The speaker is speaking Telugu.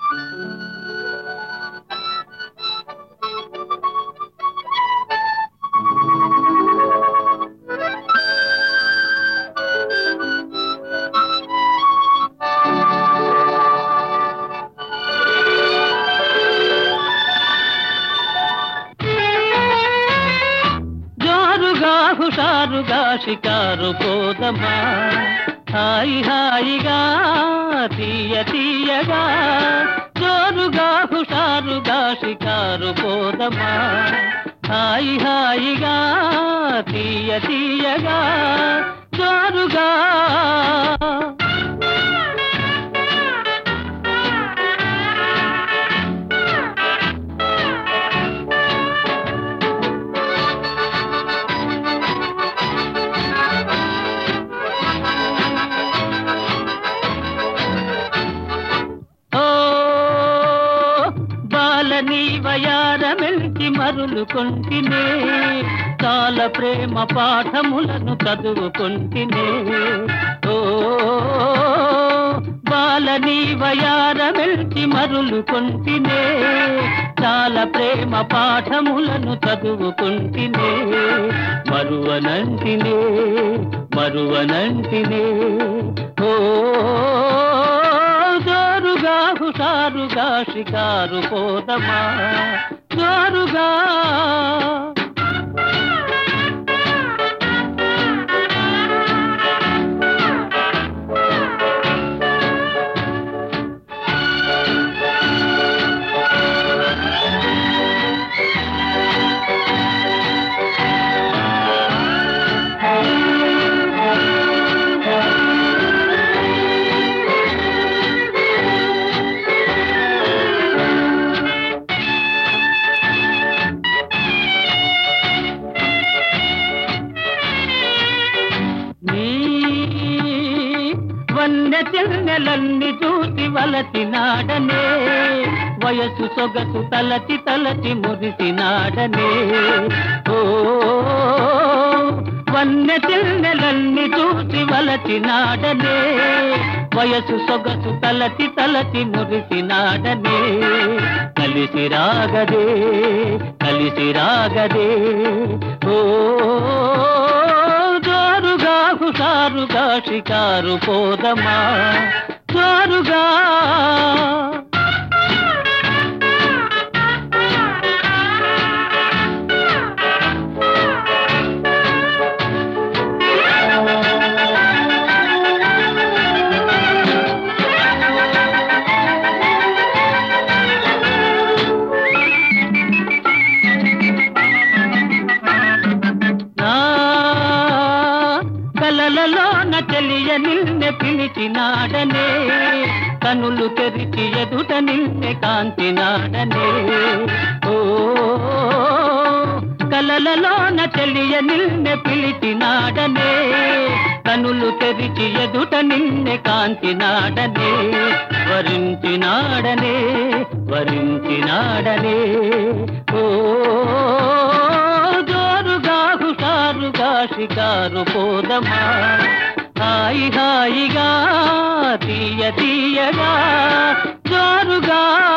జోరుగా హుషారుగా షికారు పోదమా హాయి హాయిగా తీయ తీయగా జోరుగా హుషారుగా షికారు పోదమా హాయి హాయిగా తీయ తీయగా జోరుగా ఓ బాలని వయారమెల్కి మరులు కొంటినే కాల ప్రేమ పాఠములను చదువుకుంటినే ఓ బాలని వయారమెల్కి మరులు కొంటినే చాలా ప్రేమ పాఠములను చదువుకుంటినే మరువనంటినే మరువనంటినే ఓ జోరుగా హుషారుగా షికారు పోదమా జోరుగా నీ వన్నె చిన్నెలన్ని చూసి వలచినాడనే వయసు సొగసు తలచి తలచి మురిసినాడనే ఓ వన్నె చిన్నెలన్ని చూసి వలచినాడనే వయసు సొగసు తలచి తలచి మురిసినాడనే కలిసి రాగదే కలిసి రాగదే ఓ జోరుగా హుషారుగా షికారు పోదమా జోరుగా నా కలలలోన తెలియ నిన్నె పిలిచినాడనే కనులు తెరిచి ఎదుట నిన్నె కాంతినాడనే ఓ కలలలోన తెలియ నిన్నె పిలిచినాడనే కనులు తెరిచి ఎదుట నిన్నె కాంతినాడనే వరించినాడనే వరించినాడనే ఓ జోరుగా హుషారుగా షికారు పోదమా హాయి హాయిగా తీయ తీయగా జోరుగా